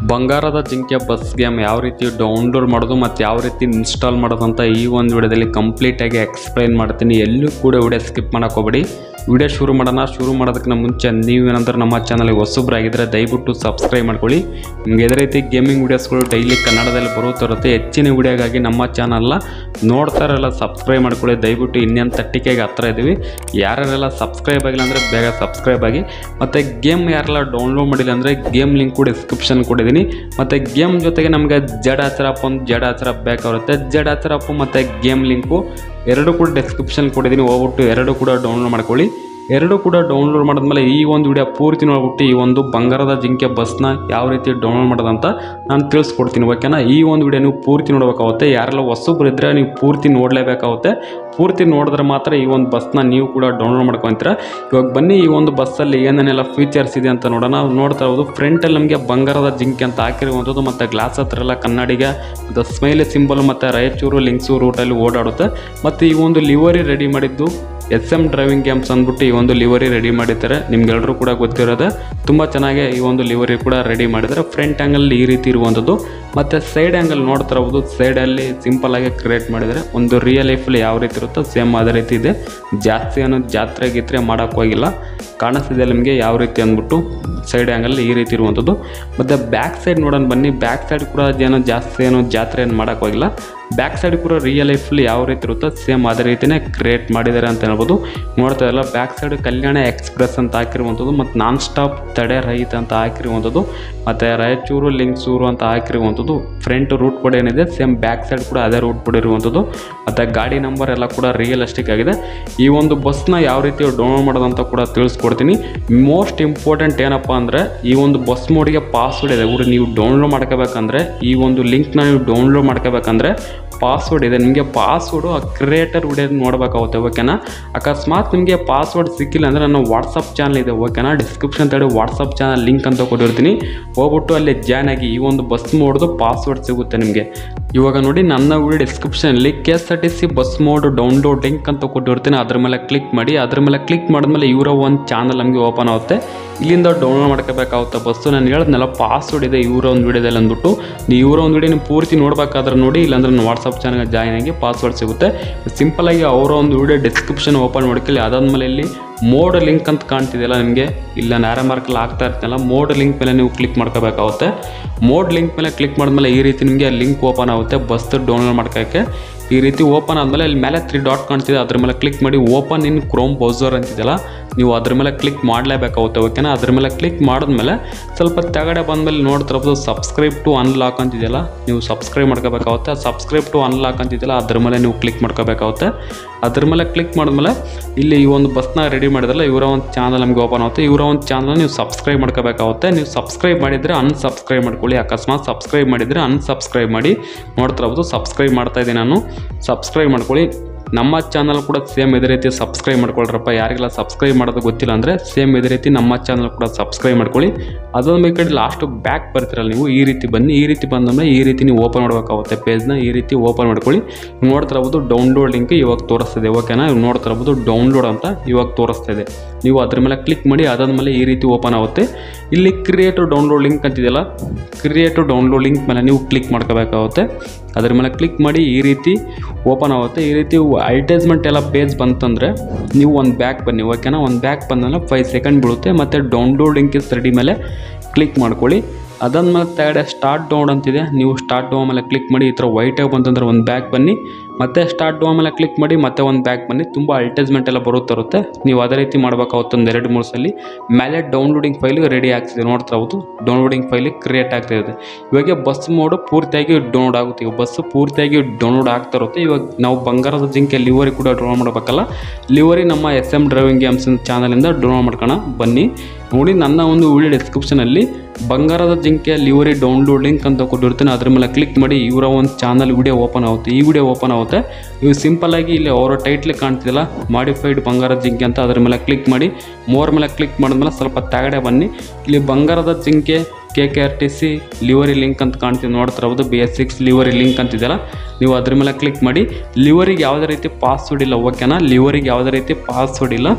ಬಂಗಾರದ ಜಿಂಕೆ bus game ಯಾವ ರೀತಿ ಡೌನ್ಲೋಡ್ ಮಾಡೋದು ಮತ್ತು ಯಾವ ರೀತಿ ಇನ್ಸ್ಟಾಲ್ ಮಾಡೋದು ಅಂತ ಈ ಒಂದು ವಿಡಿಯೋದಲ್ಲಿ ಕಂಪ್ಲೀಟಾಗಿ ಎಕ್ಸ್ಪ್ಲೈನ್ ಮಾಡ್ತೀನಿ ಎಲ್ಲೂ ಕೂಡ ವಿಡಿಯೋ ಸ್ಕಿಪ್ ಮಾಡೋಕೆ ಹೋಗ್ಬೇಡಿ ವಿಡಿಯೋ ಶುರು ಮಾಡೋಣ ಶುರು ಮಾಡೋದಕ್ಕಿಂತ ಮುಂಚೆ ನೀವೇನಂದ್ರೆ ನಮ್ಮ ಚಾನಲ್ಗೆ ಹೊಸಬ್ರಾಗಿದ್ದರೆ ದಯವಿಟ್ಟು ಸಬ್ಸ್ಕ್ರೈಬ್ ಮಾಡ್ಕೊಳ್ಳಿ ನಿಮ್ಗೆ ಇದೇ ರೀತಿ ಗೇಮಿಂಗ್ ವೀಡಿಯೋಸ್ಗಳು ಡೈಲಿ ಕನ್ನಡದಲ್ಲಿ ಬರುತ್ತಿರುತ್ತೆ ಹೆಚ್ಚಿನ ವಿಡಿಯೋಗಾಗಿ ನಮ್ಮ ಚಾನಲ್ನ ನೋಡ್ತಾರಲ್ಲ ಸಬ್ಸ್ಕ್ರೈಬ್ ಮಾಡ್ಕೊಳ್ಳಿ ದಯವಿಟ್ಟು ಇನ್ನೇನು ತಟ್ಟಿಕೆಗೆ ಹತ್ರ ಇದ್ದೀವಿ ಯಾರ್ಯಾರೆಲ್ಲ ಸಬ್ಸ್ಕ್ರೈಬ್ ಆಗಿಲ್ಲ ಅಂದರೆ ಬೇಗ ಸಬ್ಸ್ಕ್ರೈಬ್ ಆಗಿ ಮತ್ತು ಗೇಮ್ ಯಾರೆಲ್ಲ ಡೌನ್ಲೋಡ್ ಮಾಡಿಲ್ಲ ಅಂದರೆ ಗೇಮ್ ಲಿಂಕು ಡಿಸ್ಕ್ರಿಪ್ಷನ್ ಕೊಟ್ಟಿದ್ದೀನಿ ಮತ್ತು ಗೇಮ್ ಜೊತೆಗೆ ನಮಗೆ ಜಡ್ ಆಚರಪ್ಪ ಒಂದು ಜಡ್ ಆಚರಪ್ ಬೇಕಾಗುತ್ತೆ ಜಡ್ ಆಚರಪ್ಪು ಮತ್ತು ಗೇಮ್ ಲಿಂಕು ಎರಡು ಕೂಡ ಡಿಸ್ಕ್ರಿಪ್ಷನ್ ಕೊಟ್ಟಿದ್ದೀನಿ ಹೋಗ್ಬಿಟ್ಟು ಎರಡು ಕೂಡ ಡೌನ್ಲೋಡ್ ಮಾಡ್ಕೊಳ್ಳಿ ಎರಡು ಕೂಡ ಡೌನ್ಲೋಡ್ ಮಾಡಿದ್ಮೇಲೆ ಈ ಒಂದು ವಿಡಿಯೋ ಪೂರ್ತಿ ನೋಡ್ಬಿಟ್ಟು ಈ ಒಂದು ಬಂಗಾರದ ಜಿಂಕೆ ಬಸ್ನ ಯಾವ ರೀತಿ ಡೌನ್ಲೋಡ್ ಮಾಡೋದಂತ ನಾನು ತಿಳಿಸ್ಕೊಡ್ತೀನಿ ಓಕೆನಾ ಈ ಒಂದು ವಿಡಿಯೋ ನೀವು ಪೂರ್ತಿ ನೋಡಬೇಕಾಗುತ್ತೆ ಯಾರೆಲ್ಲ ಹೊಸಬ್ರು ಇದ್ದರೆ ನೀವು ಪೂರ್ತಿ ನೋಡಲೇಬೇಕಾಗುತ್ತೆ ಪೂರ್ತಿ ನೋಡಿದ್ರೆ ಮಾತ್ರ ಈ ಒಂದು ಬಸ್ನ ನೀವು ಕೂಡ ಡೌನ್ಲೋಡ್ ಮಾಡ್ಕೊತೀರ ಇವಾಗ ಬನ್ನಿ ಈ ಒಂದು ಬಸ್ಸಲ್ಲಿ ಏನೇನೆಲ್ಲ ಫೀಚರ್ಸ್ ಇದೆ ಅಂತ ನೋಡೋಣ ನಾವು ನೋಡ್ತಾ ಇರೋದು ಫ್ರಂಟಲ್ಲಿ ನಮಗೆ ಬಂಗಾರದ ಜಿಂಕೆ ಅಂತ ಹಾಕಿರುವಂಥದ್ದು ಮತ್ತು ಗ್ಲಾಸ್ ಹತ್ರ ಎಲ್ಲ ಕನ್ನಡಿಗೆ ಮತ್ತು ಸ್ಮೈಲಿ ಸಿಂಬಲ್ ಮತ್ತು ರಾಯಚೂರು ಲಿಂಕ್ಸು ರೂಟಲ್ಲಿ ಓಡಾಡುತ್ತೆ ಮತ್ತು ಈ ಒಂದು ಲಿವರಿ ರೆಡಿ ಮಾಡಿದ್ದು ಎಸ್ ಎಮ್ ಡ್ರೈವಿಂಗ್ ಗೇಮ್ಸ್ ಅಂದ್ಬಿಟ್ಟು ಈ ಒಂದು ಲಿವರಿ ರೆಡಿ ಮಾಡಿದ್ದಾರೆ ನಿಮ್ಗೆಲ್ರೂ ಕೂಡ ಗೊತ್ತಿರೋದೆ ತುಂಬ ಚೆನ್ನಾಗಿ ಈ ಒಂದು ಲಿವರಿ ಕೂಡ ರೆಡಿ ಮಾಡಿದ್ದಾರೆ ಫ್ರಂಟ್ ಆ್ಯಂಗಲ್ ಈ ರೀತಿ ಇರುವಂಥದ್ದು ಮತ್ತು ಸೈಡ್ ಆ್ಯಂಗಲ್ ನೋಡ್ತಾ ಇರ್ಬೋದು ಸೈಡಲ್ಲಿ ಸಿಂಪಲಾಗಿ ಕ್ರಿಯೇಟ್ ಮಾಡಿದ್ದಾರೆ ಒಂದು ರಿಯಲ್ ಲೈಫಲ್ಲಿ ಯಾವ ರೀತಿ ಇರುತ್ತೋ ಸೇಮ್ ಅದೇ ರೀತಿ ಇದೆ ಜಾಸ್ತಿ ಏನೋ ಜಾತ್ರೆ ಗೀತ್ರೆ ಮಾಡೋಕ್ಕೆ ಹೋಗಿಲ್ಲ ಕಾಣಿಸ್ತಿದೆ ನಿಮಗೆ ಯಾವ ರೀತಿ ಅಂದ್ಬಿಟ್ಟು ಸೈಡ್ ಆ್ಯಂಗಲ್ ಈ ರೀತಿ ಇರುವಂಥದ್ದು ಮತ್ತು ಬ್ಯಾಕ್ ಸೈಡ್ ನೋಡೋಣ ಬನ್ನಿ ಬ್ಯಾಕ್ ಸೈಡ್ ಕೂಡ ಏನೋ ಜಾಸ್ತಿ ಏನೋ ಜಾತ್ರೆ ಏನು ಮಾಡೋಕ್ಕೆ ಹೋಗಿಲ್ಲ ಬ್ಯಾಕ್ ಸೈಡ್ ಕೂಡ ರಿಯಲ್ ಲೈಫಲ್ಲಿ ಯಾವ ರೀತಿ ಇರುತ್ತೋ ಸೇಮ್ ಅದೇ ರೀತಿಯೇ ಕ್ರಿಯೇಟ್ ಮಾಡಿದ್ದಾರೆ ಅಂತ ಹೇಳ್ಬೋದು ನೋಡ್ತಾ ಇಲ್ಲ ಬ್ಯಾಕ್ ಸೈಡ್ ಕಲ್ಯಾಣ ಎಕ್ಸ್ಪ್ರೆಸ್ ಅಂತ ಹಾಕಿರುವಂಥದ್ದು ಮತ್ತು ನಾನ್ ಸ್ಟಾಪ್ ತಡೆ ರಹಿತ ಅಂತ ಹಾಕಿರುವಂಥದ್ದು ಮತ್ತು ರಾಯಚೂರು ಲಿಂಕ್ಸೂರು ಅಂತ ಹಾಕಿರುವಂಥದ್ದು ಫ್ರಂಟ್ ರೂಟ್ ಕೂಡ ಏನಿದೆ ಸೇಮ್ ಬ್ಯಾಕ್ ಸೈಡ್ ಕೂಡ ಅದೇ ರೂಟ್ ಕೂಡ ಇರುವಂಥದ್ದು ಮತ್ತು ಗಾಡಿ ನಂಬರ್ ಎಲ್ಲ ಕೂಡ ರಿಯಲಿಸ್ಟಿಕ್ ಆಗಿದೆ ಈ ಒಂದು ಬಸ್ನ ಯಾವ ರೀತಿ ಡೌನ್ಲೋಡ್ ಮಾಡೋದಂತ ಕೂಡ ತಿಳಿಸ್ಕೊಡ್ತೀನಿ ಮೋಸ್ಟ್ ಇಂಪಾರ್ಟೆಂಟ್ ಏನಪ್ಪ ಅಂದರೆ ಈ ಒಂದು ಬಸ್ ಮೋಡಿಗೆ ಪಾಸ್ವರ್ಡ್ ಇದೆ ಇವರು ನೀವು ಡೌನ್ಲೋಡ್ ಮಾಡ್ಕೋಬೇಕಂದ್ರೆ ಈ ಒಂದು ಲಿಂಕ್ನ ನೀವು ಡೌನ್ಲೋಡ್ ಮಾಡ್ಕೋಬೇಕಂದ್ರೆ ಪಾಸ್ವರ್ಡ್ ಇದೆ ನಿಮಗೆ ಪಾಸ್ವರ್ಡು ಆ ಕ್ರಿಯೇಟರ್ ವಿಡಿಯೋ ನೋಡಬೇಕಾಗುತ್ತೆ ಓಕೆನಾ ಅಕಸ್ಮಾತ್ ನಿಮಗೆ ಪಾಸ್ವರ್ಡ್ ಸಿಕ್ಕಿಲ್ಲ ಅಂದರೆ ನನ್ನ ವಾಟ್ಸಪ್ ಚಾನಲ್ ಇದೆ ಓಕೆನಾ ಡಿಸ್ಕ್ರಿಪ್ಷನ್ ತಡೆ ವಾಟ್ಸಪ್ ಚಾನಲ್ ಲಿಂಕ್ ಅಂತ ಕೊಟ್ಟಿರ್ತೀನಿ ಹೋಗ್ಬಿಟ್ಟು ಅಲ್ಲಿ ಜಾಯ್ನ್ ಆಗಿ ಈ ಒಂದು ಬಸ್ ಮೋಡ್ದು ಪಾಸ್ವರ್ಡ್ ಸಿಗುತ್ತೆ ನಿಮಗೆ ಇವಾಗ ನೋಡಿ ನನ್ನ ವಿಡಿಯೋ ಡಿಸ್ಕ್ರಿಪ್ಷನಲ್ಲಿ K S R T C bus mod download link ಅಂತ ಕೊಟ್ಟಿರ್ತೀನಿ ಅದ್ರ ಮೇಲೆ ಕ್ಲಿಕ್ ಮಾಡಿ ಅದ್ರ ಮೇಲೆ ಕ್ಲಿಕ್ ಮಾಡಿದ್ಮೇಲೆ ಇವರ ಒಂದು ಚಾನಲ್ ನಮಗೆ ಓಪನ್ ಆಗುತ್ತೆ ಇಲ್ಲಿಂದ ಡೌನ್ಲೋಡ್ ಮಾಡ್ಕೋಬೇಕಾಗುತ್ತೆ ಬಸ್ಸು ನಾನು ಹೇಳಿದ್ನಲ್ಲ ಪಾಸ್ವರ್ಡ್ ಇದೆ ಇವರ ಒಂದು ವಿಡಿಯೋದಲ್ಲಿ ಅಂದ್ಬಿಟ್ಟು ನೀವು ಇವರ ಒಂದು ವಿಡಿಯೋ ನೀವು ಪೂರ್ತಿ ನೋಡ್ಬೇಕಾದ್ರೆ ನೋಡಿ ಇಲ್ಲಾಂದ್ರೆ ನನ್ನ ವಾಟ್ಸಪ್ ಚಾನಲ್ಗೆ ಜಾಯ್ನ್ ಆಗಿ ಪಾಸ್ವರ್ಡ್ ಸಿಗುತ್ತೆ ಸಿಂಪಲಾಗಿ ಅವರ ಒಂದು ವಿಡಿಯೋ ಡಿಸ್ಕ್ರಿಪ್ಷನ್ ಓಪನ್ ಮಾಡ್ಕೊಳ್ಳಿ ಅದಾದಮೇಲೆ ಇಲ್ಲಿ ಮೋಡ್ ಲಿಂಕ್ ಅಂತ ಕಾಣ್ತಿದೆಯಲ್ಲ ನಿಮಗೆ ಇಲ್ಲ ನ್ಯಾರ ಮಾರ್ಕಲ್ಲಿ ಆಗ್ತಾ ಇರ್ತೀನಲ್ಲ ಮೋಡ್ ಲಿಂಕ್ ಮೇಲೆ ನೀವು ಕ್ಲಿಕ್ ಮಾಡ್ಕೋಬೇಕಾಗುತ್ತೆ ಮೋಡ್ ಲಿಂಕ್ ಮೇಲೆ ಕ್ಲಿಕ್ ಮಾಡಿದ್ಮೇಲೆ ಈ ರೀತಿ ನಿಮಗೆ ಲಿಂಕ್ ಓಪನ್ ಆಗುತ್ತೆ ಬಸ್ ಡೌನ್ಲೋಡ್ ಮಾಡ್ಕೋಕ್ಕೆ ಈ ರೀತಿ ಓಪನ್ ಆದಮೇಲೆ ಇಲ್ಲಿ ಮೇಲೆ ತ್ರೀ ಡಾಟ್ ಕಾಣ್ತಿದೆ ಅದ್ರ ಮೇಲೆ ಕ್ಲಿಕ್ ಮಾಡಿ ಓಪನ್ ಇನ್ ಕ್ರೋಮ್ ಬ್ರೌಸರ್ ಅಂತಿದೆಯಲ್ಲ ನೀವು ಅದ್ರ ಮೇಲೆ ಕ್ಲಿಕ್ ಮಾಡಲೇಬೇಕಾಗುತ್ತೆ ಓಕೆನಾ ಅದ್ರ ಮೇಲೆ ಕ್ಲಿಕ್ ಮಾಡಿದ್ಮೇಲೆ ಸ್ವಲ್ಪ ತೆಗಡೆ ಬಂದಮೇಲೆ ನೋಡ್ತಿರ್ಬೋದು ಸಬ್ಸ್ಕ್ರೈಬ್ ಟು ಅನ್ಲಾಕ್ ಅಂತಿದೆಯಲ್ಲ ನೀವು ಸಬ್ಸ್ಕ್ರೈಬ್ ಮಾಡ್ಕೋಬೇಕಾಗುತ್ತೆ ಸಬ್ಸ್ಕ್ರೈಬ್ ಟು ಅನ್ಲಾಕ್ ಅಂತಿದೆಯಲ್ಲ ಅದ್ರ ಮೇಲೆ ನೀವು ಕ್ಲಿಕ್ ಮಾಡ್ಕೋಬೇಕಾಗುತ್ತೆ ಅದ್ರ ಮೇಲೆ ಕ್ಲಿಕ್ ಮಾಡಿದ್ಮೇಲೆ ಇಲ್ಲಿ ಈ ಒಂದು ಬಸ್ನ ರೆಡಿ ಮಾಡಿದ್ರಲ್ಲ ಇವರ ಒಂದು ಚಾನಲ್ ನಮಗೆ ಓಪನ್ ಆಗುತ್ತೆ ಇವರ ಒಂದು ಚಾನಲ್ ನೀವು ಸಬ್ಸ್ಕ್ರೈಬ್ ಮಾಡ್ಕೋಬೇಕಾಗುತ್ತೆ ನೀವು ಸಬ್ಸ್ಕ್ರೈಬ್ ಮಾಡಿದರೆ ಅನ್ಸಬ್ಸ್ಕ್ರೈಬ್ ಮಾಡ್ಕೊಳ್ಳಿ ಅಕಸ್ಮಾತ್ ಸಬ್ಸ್ಕ್ರೈಬ್ ಮಾಡಿದರೆ ಅನ್ಸಬ್ಸ್ಕ್ರೈಬ್ ಮಾಡಿ ನೋಡ್ತಿರ್ಬೋದು ಸಬ್ಸ್ಕ್ರೈಬ್ ಮಾಡ್ತಾ ಇದ್ದೀನಿ ನಾನು ಸಬ್ಸ್ಕ್ರೈಬ್ ಮಾಡ್ಕೊಳ್ಳಿ ನಮ್ಮ ಚಾನಲ್ ಕೂಡ ಸೇಮ್ ಇದೇ ರೀತಿ ಸಬ್ಸ್ಕ್ರೈಬ್ ಮಾಡ್ಕೊಳ್ರಪ್ಪ ಯಾರಿಗೆಲ್ಲ ಸಬ್ಸ್ಕ್ರೈಬ್ ಮಾಡೋದು ಗೊತ್ತಿಲ್ಲ ಅಂದರೆ ಸೇಮ್ ಇದೇ ರೀತಿ ನಮ್ಮ ಚಾನಲ್ ಕೂಡ ಸಬ್ಸ್ಕ್ರೈಬ್ ಮಾಡ್ಕೊಳ್ಳಿ ಅದೊಂದು ಈ ಕಡೆ ಲಾಸ್ಟ್ ಬ್ಯಾಕ್ ಬರ್ತೀರಲ್ಲ ನೀವು ಈ ರೀತಿ ಬನ್ನಿ ಈ ರೀತಿ ಬಂದಮೇಲೆ ಈ ರೀತಿ ನೀವು ಓಪನ್ ಮಾಡಬೇಕಾಗುತ್ತೆ ಪೇಜ್ನ ಈ ರೀತಿ ಓಪನ್ ಮಾಡ್ಕೊಳ್ಳಿ ನೀವು ನೋಡ್ತಾ ಇರ್ಬೋದು ಡೌನ್ಲೋಡ್ ಲಿಂಕ್ ಇವಾಗ ತೋರಿಸ್ತಿದೆ ಓಕೆನಾ ನೀವು ನೋಡ್ತಾ ಇರ್ಬೋದು ಡೌನ್ಲೋಡ್ ಅಂತ ಇವಾಗ ತೋರಿಸ್ತಾ ಇದೆ ನೀವು ಅದ್ರ ಮೇಲೆ ಕ್ಲಿಕ್ ಮಾಡಿ ಅದಾದಮೇಲೆ ಈ ರೀತಿ ಓಪನ್ ಆಗುತ್ತೆ ಇಲ್ಲಿ ಕ್ರಿಯೇಟ್ ಡೌನ್ಲೋಡ್ ಲಿಂಕ್ ಅಂತಿದೆಯಲ್ಲ ಕ್ರಿಯೇಟ್ ಡೌನ್ಲೋಡ್ ಲಿಂಕ್ ಮೇಲೆ ನೀವು ಕ್ಲಿಕ್ ಮಾಡ್ಕೋಬೇಕಾಗುತ್ತೆ ಅದ್ರ ಮೇಲೆ ಕ್ಲಿಕ್ ಮಾಡಿ ಈ ರೀತಿ ಓಪನ್ ಆಗುತ್ತೆ ಈ ರೀತಿ ಅಡ್ವರ್ಟೈಸ್ಮೆಂಟ್ ಎಲ್ಲ ಪೇಜ್ ಬಂತಂದರೆ ನೀವು ಒಂದು ಬ್ಯಾಕ್ ಬನ್ನಿ ಓಕೆನಾ ಒಂದು ಬ್ಯಾಕ್ ಬಂದಮೇಲೆ ಫೈವ್ ಸೆಕೆಂಡ್ ಬೀಳುತ್ತೆ ಮತ್ತು ಡೌನ್ಲೋಡ್ ಲಿಂಕ್ ಇಸ್ ರೆಡಿ ಮೇಲೆ ಕ್ಲಿಕ್ ಮಾಡ್ಕೊಳ್ಳಿ ಅದಾದ್ಮೇಲೆ ತೆಗಡೆ ಸ್ಟಾರ್ಟ್ ಡೌನ್ ಅಂತಿದೆ ನೀವು ಸ್ಟಾರ್ಟ್ ಡೌನ್ ಮೇಲೆ ಕ್ಲಿಕ್ ಮಾಡಿ ಈ ಥರ ವೈಟಾಗಿ ಬಂತಂದ್ರೆ ಒಂದು ಬ್ಯಾಕ್ ಬನ್ನಿ ಮತ್ತೆ ಸ್ಟಾರ್ಟ್ ಡೌನ್ ಮೇಲೆ ಕ್ಲಿಕ್ ಮಾಡಿ ಮತ್ತೆ ಒಂದು ಬ್ಯಾಕ್ ಬನ್ನಿ ತುಂಬ ಅಡ್ವರ್ಟೈಸ್ಮೆಂಟ್ ಎಲ್ಲ ಬರುತ್ತಿರುತ್ತೆ ನೀವು ಅದೇ ರೀತಿ ಮಾಡಬೇಕಾಗುತ್ತೆ ಒಂದು ಎರಡು ಮೂರು ಸಲ ಮೇಲೆ ಡೌನ್ಲೋಡಿಂಗ್ ಫೈಲ್ ರೆಡಿ ಆಗ್ತಿದೆ ನೋಡ್ತಾ ಹೌದು ಡೌನ್ಲೋಡಿಂಗ್ ಫೈಲ್ ಕ್ರಿಯೇಟ್ ಆಗ್ತಿದೆ ಇವಾಗ ಬಸ್ ಮೋಡು ಪೂರ್ತಿಯಾಗಿ ಡೌನ್ಲೋಡ್ ಆಗುತ್ತೆ ಈಗ ಬಸ್ ಪೂರ್ತಿಯಾಗಿ ಡೌನ್ಲೋಡ್ ಆಗ್ತಾ ಇರುತ್ತೆ ಇವಾಗ ನಾವು ಬಂಗಾರದ ಜಿಂಕೆ ಲಿವರಿ ಕೂಡ ಡೌನ್ಲೋಡ್ ಮಾಡಬೇಕಲ್ಲ ಲಿವರಿ ನಮ್ಮ ಎಸ್ ಎಮ್ ಡ್ರೈವಿಂಗ್ ಗೇಮ್ಸ್ ಚಾನಲಿಂದ ಡೌನ್ಲೋಡ್ ಮಾಡ್ಕೋಣ ಬನ್ನಿ ನೋಡಿ ನನ್ನ ಒಂದು ವಿಡಿಯೋ ಡಿಸ್ಕ್ರಿಪ್ಷನಲ್ಲಿ ಬಂಗಾರದ ಜಿಂಕೆ ಲಿವರಿ ಡೌನ್ಲೋಡ್ ಲಿಂಕ್ ಅಂತ ಕೊಟ್ಟಿರ್ತೀನಿ ಅದ್ರ ಮೇಲೆ ಕ್ಲಿಕ್ ಮಾಡಿ ಇವರ ಒಂದು ಚಾನಲ್ ವಿಡಿಯೋ ಓಪನ್ ಆಗುತ್ತೆ ಈ ವಿಡಿಯೋ ಓಪನ್ ಆಗುತ್ತೆ ನೀವು ಸಿಂಪಲ್ಲಾಗಿ ಇಲ್ಲಿ ಅವರ ಟೈಟ್ಲ್ ಕಾಣ್ತಿದೆಯಲ್ಲ ಮಾಡಿಫೈಡ್ ಬಂಗಾರದ ಜಿಂಕೆ ಅಂತ ಅದ್ರ ಮೇಲೆ ಕ್ಲಿಕ್ ಮಾಡಿ ಮೋರ್ ಮೇಲೆ ಕ್ಲಿಕ್ ಮಾಡಿದ್ಮೇಲೆ ಸ್ವಲ್ಪ ತೆಗಡೆ ಬನ್ನಿ ಇಲ್ಲಿ ಬಂಗಾರದ ಜಿಂಕೆ K K R T C livery link ಅಂತ ಕಾಣ್ತೀವಿ ನೋಡ್ತಿರ್ಬೋದು B S six livery link ಅಂತಿದೆಯಲ್ಲ ನೀವು ಅದ್ರ ಮೇಲೆ ಕ್ಲಿಕ್ ಮಾಡಿ ಲಿವರಿಗೆ ಯಾವುದೇ ರೀತಿ ಪಾಸ್ವರ್ಡ್ ಇಲ್ಲ ಓಕೆನಾ ಲಿವರಿಗೆ ಯಾವುದೇ ರೀತಿ ಪಾಸ್ವರ್ಡ್ ಇಲ್ಲ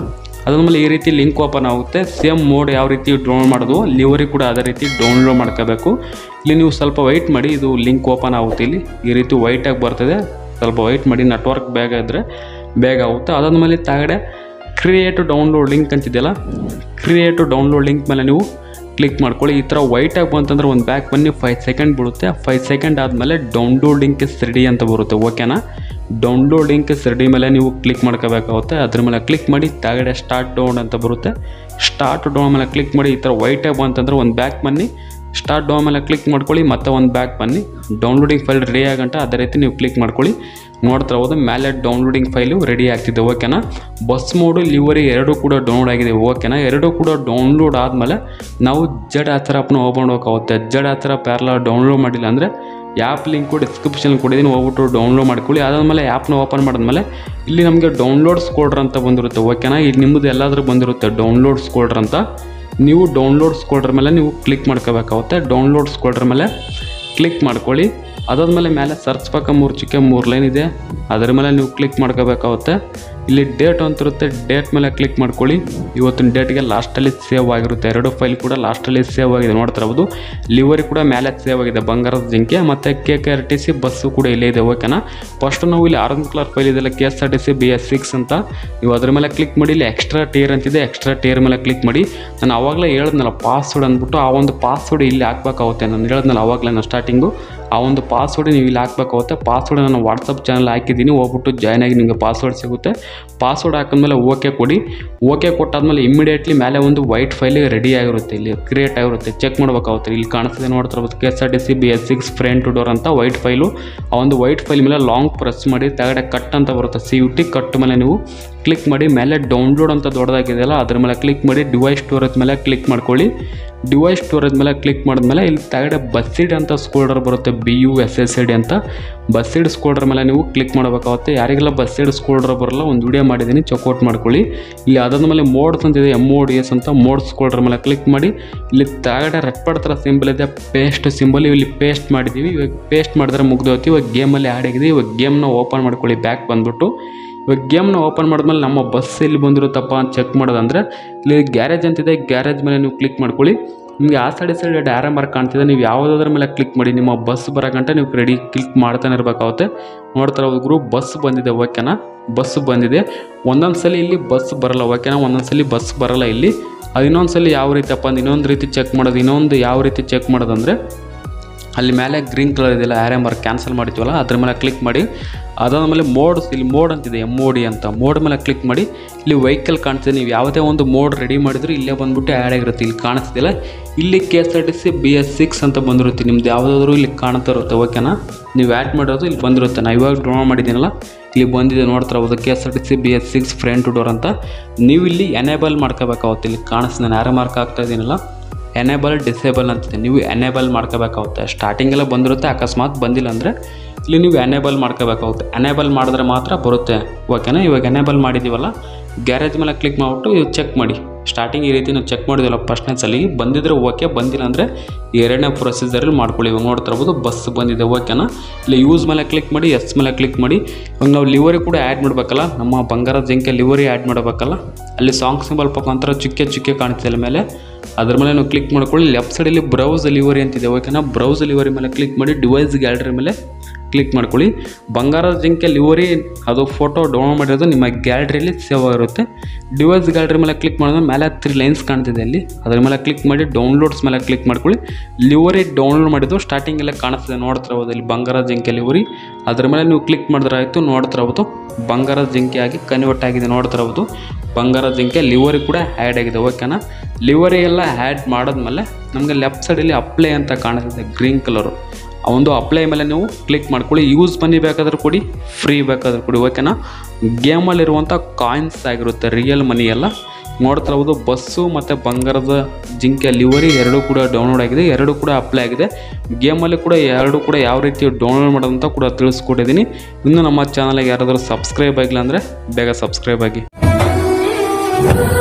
ಅದಾದ್ಮೇಲೆ ಈ ರೀತಿ ಲಿಂಕ್ ಓಪನ್ ಆಗುತ್ತೆ ಸೇಮ್ ಮೋಡ್ ಯಾವ ರೀತಿ ಡೌನ್ಲೋಡ್ ಮಾಡೋದು ಲಿವರಿ ಕೂಡ ಅದೇ ರೀತಿ ಡೌನ್ಲೋಡ್ ಮಾಡ್ಕೋಬೇಕು ಇಲ್ಲಿ ನೀವು ಸ್ವಲ್ಪ ವೈಟ್ ಮಾಡಿ ಇದು ಲಿಂಕ್ ಓಪನ್ ಆಗುತ್ತೆ ಇಲ್ಲಿ ಈ ರೀತಿ ವೈಟಾಗಿ ಬರ್ತದೆ ಸ್ವಲ್ಪ ವೈಟ್ ಮಾಡಿ ನೆಟ್ವರ್ಕ್ ಬೇಗ ಇದ್ದರೆ ಬೇಗ ಆಗುತ್ತೆ ಅದಾದ್ಮೇಲೆ ತಾಗಡೆ ಕ್ರಿಯೇಟ್ ಡೌನ್ಲೋಡ್ ಲಿಂಕ್ ಅಂತಿದೆಯಲ್ಲ ಕ್ರಿಯೇಟ್ ಡೌನ್ಲೋಡ್ ಲಿಂಕ್ ಮೇಲೆ ನೀವು ಕ್ಲಿಕ್ ಮಾಡ್ಕೊಳ್ಳಿ ಈ ಥರ ವೈಟಾಗಿ ಬಂತಂದ್ರೆ ಒಂದು ಬ್ಯಾಕ್ ಬನ್ನಿ ಫೈವ್ ಸೆಕೆಂಡ್ ಬಿಡುತ್ತೆ ಫೈವ್ ಸೆಕೆಂಡ್ ಆದಮೇಲೆ ಡೌನ್ಲೋಡ್ ಲಿಂಕ್ ಇಸ್ ರೆಡಿ ಅಂತ ಬರುತ್ತೆ ಓಕೆನಾ ಡೌನ್ಲೋಡ್ ಲಿಂಕ್ ಇಸ್ ರೆಡಿ ಮೇಲೆ ನೀವು ಕ್ಲಿಕ್ ಮಾಡ್ಕೋಬೇಕಾಗುತ್ತೆ ಅದ್ರ ಮೇಲೆ ಕ್ಲಿಕ್ ಮಾಡಿ ತಾಗಡೆ ಸ್ಟಾರ್ಟ್ ಡೌನ್ ಅಂತ ಬರುತ್ತೆ ಸ್ಟಾರ್ಟ್ ಡೌನ್ ಮೇಲೆ ಕ್ಲಿಕ್ ಮಾಡಿ ಈ ಥರ ವೈಟಾಗಿ ಬಂತಂದ್ರೆ ಒಂದು ಬ್ಯಾಕ್ ಬನ್ನಿ ಸ್ಟಾರ್ಟ್ ಡೌನ್ ಮೇಲೆ ಕ್ಲಿಕ್ ಮಾಡ್ಕೊಳ್ಳಿ ಮತ್ತೆ ಒಂದು ಬ್ಯಾಕ್ ಬನ್ನಿ ಡೌನ್ಲೋಡಿಂಗ್ ಫೈಲ್ ರೆಡಿ ಆಗಂಟ ಅದೇ ರೀತಿ ನೀವು ಕ್ಲಿಕ್ ಮಾಡ್ಕೊಳ್ಳಿ ನೋಡ್ತಾ ಹೋದ್ರೆ ಮೇಲೆ ಡೌನ್ಲೋಡಿಂಗ್ ಫೈಲು ರೆಡಿ ಆಗ್ತಿದೆ ಓಕೆನಾ ಬಸ್ ಮೋಡು ಲಿವರಿ ಎರಡೂ ಕೂಡ ಡೌನ್ಲೋಡ್ ಆಗಿದೆ ಓಕೆನಾ ಎರಡೂ ಕೂಡ ಡೌನ್ಲೋಡ್ ಆದಮೇಲೆ ನಾವು ಜಡ್ ಆ ಥರ ಅಪ್ನ ಓಪನ್ ಮಾಡೋಕ್ಕಾಗುತ್ತೆ ಜಡ್ ಆ ಥರ ಪ್ಯಾರಲ ಡೌನ್ಲೋಡ್ ಮಾಡಿಲ್ಲ ಅಂದರೆ ಆ್ಯಪ್ ಲಿಂಕು ಡಿಸ್ಕ್ರಿಪ್ಷನ್ ಕೊಟ್ಟಿದ್ದೀನಿ ಹೋಗ್ಬಿಟ್ಟು ಡೌನ್ಲೋಡ್ ಮಾಡ್ಕೊಳ್ಳಿ ಅದಾದಮೇಲೆ ಆ್ಯಪ್ನ ಓಪನ್ ಮಾಡಿದ್ಮೇಲೆ ಇಲ್ಲಿ ನಮಗೆ ಡೌನ್ಲೋಡ್ಸ್ ಕೊಡ್ರ ಅಂತ ಬಂದಿರುತ್ತೆ ಓಕೆನಾ ಈಗ ನಿಮ್ಮದು ಎಲ್ಲಾದರೂ ಬಂದಿರುತ್ತೆ ಡೌನ್ಲೋಡ್ಸ್ ಕೊಡ್ರ ಅಂತ ನೀವು ಡೌನ್ಲೋಡ್ಸ್ ಕೊಡ್ರ ಮೇಲೆ ನೀವು ಕ್ಲಿಕ್ ಮಾಡ್ಕೋಬೇಕಾಗುತ್ತೆ ಡೌನ್ಲೋಡ್ಸ್ ಕೊಡ್ರ ಮೇಲೆ ಕ್ಲಿಕ್ ಮಾಡ್ಕೊಳ್ಳಿ ಅದಾದ್ಮೇಲೆ ಮೇಲೆ ಸರ್ಚ್ ಪಕ್ಕ ಮೂರು ಚಿಕ್ಕ ಮೂರು ಲೈನ್ ಇದೆ ಅದರ ಮೇಲೆ ನೀವು ಕ್ಲಿಕ್ ಮಾಡ್ಕೋಬೇಕಾಗುತ್ತೆ ಇಲ್ಲಿ ಡೇಟ್ ಅಂತ ಇರುತ್ತೆ ಡೇಟ್ ಮೇಲೆ ಕ್ಲಿಕ್ ಮಾಡ್ಕೊಳ್ಳಿ ಇವತ್ತಿನ ಡೇಟ್ಗೆ ಲಾಸ್ಟಲ್ಲಿ ಸೇವ್ ಆಗಿರುತ್ತೆ ಎರಡು ಫೈಲ್ ಕೂಡ ಲಾಸ್ಟಲ್ಲಿ ಸೇವ್ ಆಗಿದೆ ನೋಡ್ತಾ ಇರ್ಬೋದು ಲಿವರಿ ಕೂಡ ಮೇಲೆ ಸೇವ್ ಆಗಿದೆ ಬಂಗಾರದ ಜಿಂಕೆ ಮತ್ತು K K R T C bus ಕೂಡ ಇಲ್ಲೇ ಇದೆ ಓಕೆನಾ ಫಸ್ಟ್ ನಾವು ಇಲ್ಲಿ ಆರೆಂಜ್ ಕಲರ್ ಫೈಲ್ ಇದೆಲ್ಲ K S R T C B S six ಅಂತ ನೀವು ಅದ್ರ ಮೇಲೆ ಕ್ಲಿಕ್ ಮಾಡಿ ಇಲ್ಲಿ ಎಕ್ಸ್ಟ್ರಾ ಟೇರ್ ಅಂತಿದೆ ಎಕ್ಸ್ಟ್ರಾ ಟೇರ್ ಮೇಲೆ ಕ್ಲಿಕ್ ಮಾಡಿ ನಾನು ಆವಾಗಲೇ ಹೇಳಿದ್ನಲ್ಲ ಪಾಸ್ವರ್ಡ್ ಅಂದ್ಬಿಟ್ಟು ಆ ಒಂದು ಪಾಸ್ವರ್ಡ್ ಇಲ್ಲಿ ಹಾಕ್ಬೇಕಾಗುತ್ತೆ ನಾನು ಹೇಳಿದ್ನಲ್ಲ ಆವಾಗಲೇ ನಾನು ಸ್ಟಾರ್ಟಿಂಗು ಆ ಒಂದು ಪಾಸ್ವರ್ಡ್ ನೀವು ಇಲ್ಲಿ ಹಾಕ್ಬೇಕಾಗುತ್ತೆ ಪಾಸ್ವರ್ಡ್ ನಾನು ವಾಟ್ಸಪ್ ಚಾನಲ್ ಹಾಕಿದ್ದೀನಿ ಹೋಗ್ಬಿಟ್ಟು ಜಾಯ್ನ್ ಆಗಿ ನಿಮಗೆ ಪಾಸ್ವರ್ಡ್ ಸಿಗುತ್ತೆ ಪಾಸ್ವರ್ಡ್ ಹಾಕಿದ್ಮೇಲೆ ಓಕೆ ಕೊಡಿ ಓಕೆ ಕೊಟ್ಟಾದ್ಮೇಲೆ ಇಮಿಡಿಯೇಟ್ಲಿ ಮೇಲೆ ಒಂದು ವೈಟ್ ಫೈಲ್ ರೆಡಿ ಆಗಿರುತ್ತೆ ಇಲ್ಲಿ ಕ್ರಿಯೇಟ್ ಆಗಿರುತ್ತೆ ಚೆಕ್ ಮಾಡ್ಬೇಕಾಗುತ್ತೆ ಇಲ್ಲಿ ಕಾಣಿಸ್ತಿದೆ ನೋಡ್ತಿರ್ಬೋದು K S R T C B S six front two door ಅಂತ ವೈಟ್ ಫೈಲು ಆ ಒಂದು ವೈಟ್ ಫೈಲ್ ಮೇಲೆ ಲಾಂಗ್ ಪ್ರೆಸ್ ಮಾಡಿ ತೆಗಡೆ ಕಟ್ ಅಂತ ಬರುತ್ತೆ ಸಿ ಯು ಟಿ ಕಟ್ ಮೇಲೆ ನೀವು ಕ್ಲಿಕ್ ಮಾಡಿ ಮೇಲೆ ಡೌನ್ಲೋಡ್ ಅಂತ ದೊಡ್ಡದಾಗಿದೆಯಲ್ಲ ಅದ್ರ ಮೇಲೆ ಕ್ಲಿಕ್ ಮಾಡಿ ಡಿವೈಸ್ ಸ್ಟೋರೇಜ್ ಮೇಲೆ ಕ್ಲಿಕ್ ಮಾಡ್ಕೊಳ್ಳಿ ಡಿವೈಸ್ ಸ್ಟೋರೇಜ್ ಮೇಲೆ ಕ್ಲಿಕ್ ಮಾಡಿದ್ಮೇಲೆ ಇಲ್ಲಿ ತೆಗಡೆ ಬಸ್ಸಿಡ್ ಅಂತ ಸ್ಕೋಲ್ಡರ್ ಬರುತ್ತೆ B U S S D ಅಂತ ಬಸ್ಸಿಡ್ ಸ್ಕೋಲ್ಡರ್ ಮೇಲೆ ನೀವು ಕ್ಲಿಕ್ ಮಾಡಬೇಕಾಗುತ್ತೆ ಯಾರಿಗೆಲ್ಲ ಬಸ್ಸಿಡ್ ಸ್ಕೋಲ್ಡರ್ ಬರಲ್ಲ ಒಂದು ವಿಡಿಯೋ ಮಾಡಿದ್ದೀನಿ ಚೆಕ್ಔಟ್ ಮಾಡ್ಕೊಳ್ಳಿ ಇಲ್ಲಿ ಅದಾದ್ಮೇಲೆ ಮೋಡ್ಸ್ ಅಂತಿದೆ ಎಮ್ ಓ ಡಿ ಎಸ್ ಅಂತ ಮೋಡ್ ಸ್ಕೋಲ್ಡರ್ ಮೇಲೆ ಕ್ಲಿಕ್ ಮಾಡಿ ಇಲ್ಲಿ ತೆಗಡೆ ರೆಡ್ ಪಡ್ ಥರ ಸಿಂಬಲ್ ಇದೆ ಪೇಸ್ಟ್ ಸಿಂಬಲ್ ಇಲ್ಲಿ ಪೇಸ್ಟ್ ಮಾಡಿದ್ದೀವಿ ಇವಾಗ ಪೇಸ್ಟ್ ಮಾಡಿದ್ರೆ ಮುಗ್ದೋತಿ ಇವಾಗ ಗೇಮಲ್ಲಿ ಆ್ಯಡ್ ಆಗಿದೆ ಇವಾಗ ಗೇಮ್ನ ಓಪನ್ ಮಾಡ್ಕೊಳ್ಳಿ ಬ್ಯಾಕ್ ಬಂದ್ಬಿಟ್ಟು ಇವಾಗ ಗೇಮ್ನ ಓಪನ್ ಮಾಡಿದ್ಮೇಲೆ ನಮ್ಮ ಬಸ್ ಎಲ್ಲಿ ಬಂದಿರುತ್ತಪ್ಪ ಅಂತ ಚೆಕ್ ಮಾಡೋದಂದ್ರೆ ಇಲ್ಲಿ ಗ್ಯಾರೇಜ್ ಅಂತಿದೆ ಗ್ಯಾರೇಜ್ ಮೇಲೆ ನೀವು ಕ್ಲಿಕ್ ಮಾಡ್ಕೊಳ್ಳಿ ನಿಮಗೆ ಆ ಸೈಡ್ ಸೈಡ್ ಡ್ಯಾರ ಮಾರ್ಕ್ ಕಾಣ್ತಿದೆ ನೀವು ಯಾವುದಾದ್ರ ಮೇಲೆ ಕ್ಲಿಕ್ ಮಾಡಿ ನಿಮ್ಮ ಬಸ್ ಬರೋ ಗಂಟೆ ನೀವು ರೆಡಿ ಕ್ಲಿಕ್ ಮಾಡ್ತಾನೆ ಇರಬೇಕಾಗುತ್ತೆ ನೋಡ್ತಾರೆ ಹೋದ ಗ್ರೂಪ್ ಬಸ್ ಬಂದಿದೆ ಓಕೆನಾ ಬಸ್ ಬಂದಿದೆ ಒಂದೊಂದು ಸಲ ಇಲ್ಲಿ ಬಸ್ ಬರಲ್ಲ ಓಕೆನಾ ಒಂದೊಂದು ಸಲ ಬಸ್ ಬರಲ್ಲ ಇಲ್ಲಿ ಅದು ಇನ್ನೊಂದು ಸಲ ಯಾವ ರೀತಿ ಅಪ್ಪ ಅಂದ್ರೆ ಇನ್ನೊಂದು ರೀತಿ ಚೆಕ್ ಮಾಡೋದು ಇನ್ನೊಂದು ಯಾವ ರೀತಿ ಚೆಕ್ ಮಾಡೋದಂದರೆ ಅಲ್ಲಿ ಮೇಲೆ ಗ್ರೀನ್ ಕಲರ್ ಇದೆಯಲ್ಲ ಆ್ಯರೆ ಮಾರ್ಕ್ ಕ್ಯಾನ್ಸಲ್ ಮಾಡಿದ್ವಲ್ಲ ಅದ್ರ ಮೇಲೆ ಕ್ಲಿಕ್ ಮಾಡಿ ಅದಾದಮೇಲೆ ಮೋಡ್ ಇಲ್ಲಿ ಮೋಡ್ ಅಂತಿದೆ ಎಮ್ ಓ ಡಿ ಅಂತ ಮೋಡ್ ಮೇಲೆ ಕ್ಲಿಕ್ ಮಾಡಿ ಇಲ್ಲಿ ವೆಹಿಕಲ್ ಕಾಣಿಸ್ತಿದೆ ನೀವು ಯಾವುದೇ ಒಂದು ಮೋಡ್ ರೆಡಿ ಮಾಡಿದ್ರು ಇಲ್ಲೇ ಬಂದ್ಬಿಟ್ಟು ಆ್ಯಡ್ ಆಗಿರುತ್ತೆ ಇಲ್ಲಿ ಕಾಣಿಸ್ತಿಲ್ಲ ಇಲ್ಲಿ K S R T C B S six ಅಂತ ಬಂದಿರುತ್ತೆ ನಿಮ್ದು ಯಾವುದಾದ್ರೂ ಇಲ್ಲಿ ಕಾಣ್ತಾ ಇರುತ್ತೆ ಓಕೆನಾ ನೀವು ಆ್ಯಡ್ ಮಾಡೋದು ಇಲ್ಲಿ ಬಂದಿರುತ್ತೆ ನಾನು ಇವಾಗ ಡೌನ್ಲೋಡ್ ಮಾಡಿದ್ದೀನಲ್ಲ ಇಲ್ಲಿ ಬಂದಿದೆ ನೋಡ್ತಾ ಇರ್ಬೋದು K S R T C B S six front two door ಅಂತ ನೀವು ಇಲ್ಲಿ ಎನೇಬಲ್ ಮಾಡ್ಕೋಬೇಕಾಗುತ್ತೆ ಇಲ್ಲಿ ಕಾಣಿಸ್ತು ನಾನು ಯಾರೇ ಮಾರ್ಕ್ ಆಗ್ತಾ ಇದ್ದೀನಲ್ಲ ಎನೇಬಲ್ ಡಿಸೇಬಲ್ ಅಂತಿದೆ ನೀವು ಎನೇಬಲ್ ಮಾಡ್ಕೋಬೇಕಾಗುತ್ತೆ ಸ್ಟಾರ್ಟಿಂಗೆಲ್ಲ ಬಂದಿರುತ್ತೆ ಅಕಸ್ಮಾತ್ ಬಂದಿಲ್ಲ ಅಂದರೆ ಇಲ್ಲಿ ನೀವು ಎನೇಬಲ್ ಮಾಡ್ಕೋಬೇಕಾಗುತ್ತೆ ಎನೇಬಲ್ ಮಾಡಿದ್ರೆ ಮಾತ್ರ ಬರುತ್ತೆ ಓಕೆನಾ ಇವಾಗ ಎನೇಬಲ್ ಮಾಡಿದ್ದೀವಲ್ಲ ಗ್ಯಾರೇಜ್ ಮೇಲೆ ಕ್ಲಿಕ್ ಮಾಡಿಬಿಟ್ಟು ಇವು ಚೆಕ್ ಮಾಡಿ ಸ್ಟಾರ್ಟಿಂಗ್ ಈ ರೀತಿ ನಾವು ಚೆಕ್ ಮಾಡಿದ್ವಲ್ಲ ಫಸ್ಟ್ನೇ ಸಲಿಗೆ ಬಂದಿದ್ರೆ ಓಕೆ ಬಂದಿಲ್ಲ ಅಂದರೆ ಎರಡನೇ ಪ್ರೊಸೀಜರಲ್ಲಿ ಮಾಡ್ಕೊಳ್ಳಿ ಇವಾಗ ನೋಡ್ತಾ ಇರ್ಬೋದು ಬಸ್ ಬಂದಿದೆ ಓಕೆನಾ ಇಲ್ಲಿ ಯೂಸ್ ಮೇಲೆ ಕ್ಲಿಕ್ ಮಾಡಿ ಎಸ್ ಮೇಲೆ ಕ್ಲಿಕ್ ಮಾಡಿ ಇವಾಗ ನಾವು ಲಿವರಿ ಕೂಡ ಆ್ಯಡ್ ಮಾಡಬೇಕಲ್ಲ ನಮ್ಮ ಬಂಗಾರದ ಜಿಂಕೆ ಲಿವರಿ ಆ್ಯಡ್ ಮಾಡಬೇಕಲ್ಲ ಅಲ್ಲಿ ಸಾಂಗ್ ಸಿಂಬಲ್ ಪಕ್ಕ ಚುಕ್ಕೆ ಚುಕ್ಕೆ ಕಾಣಿಸ್ತಿಲ್ಲ ಮೇಲೆ ಅದ್ರ ಮೇಲೆ ನಾವು ಕ್ಲಿಕ್ ಮಾಡ್ಕೊಳ್ಳಿ ಲೆಫ್ಟ್ ಸೈಡಲ್ಲಿ ಬ್ರೌಸ್ ಲಿವರಿ ಅಂತಿದೆ ಓಕೆನಾ ಬ್ರೌಸ್ ಲಿವರಿ ಮೇಲೆ ಕ್ಲಿಕ್ ಮಾಡಿ ಡಿವೈಸ್ ಗ್ಯಾಲರಿ ಮೇಲೆ ಕ್ಲಿಕ್ ಮಾಡ್ಕೊಳ್ಳಿ ಬಂಗಾರದ ಜಿಂಕೆ ಲಿವರಿ ಅದು ಫೋಟೋ ಡೌನ್ಲೋಡ್ ಮಾಡಿರೋದು ನಿಮ್ಮ ಗ್ಯಾಲರಿಯಲ್ಲಿ ಸೇವ್ ಆಗಿರುತ್ತೆ ಡಿವೈಸ್ ಗ್ಯಾಲರಿ ಮೇಲೆ ಕ್ಲಿಕ್ ಮಾಡಿದ್ರೆ ಮೇಲೆ ತ್ರೀ ಲೈನ್ಸ್ ಕಾಣ್ತಿದೆ ಅಲ್ಲಿ ಅದ್ರ ಮೇಲೆ ಕ್ಲಿಕ್ ಮಾಡಿ ಡೌನ್ಲೋಡ್ಸ್ ಮೇಲೆ ಕ್ಲಿಕ್ ಮಾಡ್ಕೊಳ್ಳಿ ಲಿವರಿ ಡೌನ್ಲೋಡ್ ಮಾಡಿದ್ದು ಸ್ಟಾರ್ಟಿಂಗಲ್ಲೇ ಕಾಣಿಸ್ತಿದೆ ನೋಡ್ತಾ ಇರ್ಬೋದು ಇಲ್ಲಿ ಬಂಗಾರದ ಜಿಂಕೆ ಲಿವರಿ ಅದ್ರ ಮೇಲೆ ನೀವು ಕ್ಲಿಕ್ ಮಾಡಿದ್ರೆ ಆಯಿತು ನೋಡ್ತಾ ಇರ್ಬೋದು ಬಂಗಾರದ ಜಿಂಕೆ ಆಗಿ ಕನ್ವರ್ಟ್ ಆಗಿದೆ ನೋಡ್ತಾ ಇರ್ಬೋದು ಬಂಗಾರದ ಜಿಂಕೆ ಲಿವರಿ ಕೂಡ ಆ್ಯಡ್ ಆಗಿದೆ ಓಕೆನಾ ಲಿವರಿ ಎಲ್ಲ ಆ್ಯಡ್ ಮಾಡಿದ್ಮೇಲೆ ನಮಗೆ ಲೆಫ್ಟ್ ಸೈಡಲ್ಲಿ ಅಪ್ಲೈ ಅಂತ ಕಾಣಿಸುತ್ತೆ ಗ್ರೀನ್ ಕಲರು ಆ ಒಂದು ಅಪ್ಲೈ ಮೇಲೆ ನೀವು ಕ್ಲಿಕ್ ಮಾಡ್ಕೊಳ್ಳಿ ಯೂಸ್ ಬನ್ನಿ ಬೇಕಾದ್ರೆ ಕೊಡಿ ಫ್ರೀ ಬೇಕಾದ್ರೆ ಕೊಡಿ ಓಕೆನಾ ಗೇಮಲ್ಲಿರುವಂಥ ಕಾಯಿನ್ಸ್ ಆಗಿರುತ್ತೆ ರಿಯಲ್ ಮನಿ ಎಲ್ಲ ನೋಡ್ತಾ ಇರ್ಬೋದು ಬಸ್ಸು ಮತ್ತು ಬಂಗಾರದ ಜಿಂಕೆ ಲಿವರಿ ಎರಡೂ ಕೂಡ ಡೌನ್ಲೋಡ್ ಆಗಿದೆ ಎರಡು ಕೂಡ ಅಪ್ಲೈ ಆಗಿದೆ ಗೇಮಲ್ಲಿ ಕೂಡ ಎರಡು ಕೂಡ ಯಾವ ರೀತಿ ಡೌನ್ಲೋಡ್ ಮಾಡೋದಂತ ಕೂಡ ತಿಳಿಸ್ಕೊಟ್ಟಿದ್ದೀನಿ ಇನ್ನು ನಮ್ಮ ಚಾನಲ್ಗೆ ಯಾರಾದರೂ ಸಬ್ಸ್ಕ್ರೈಬ್ ಆಗಿಲ್ಲ ಅಂದರೆ ಬೇಗ ಸಬ್ಸ್ಕ್ರೈಬ್ ಆಗಿ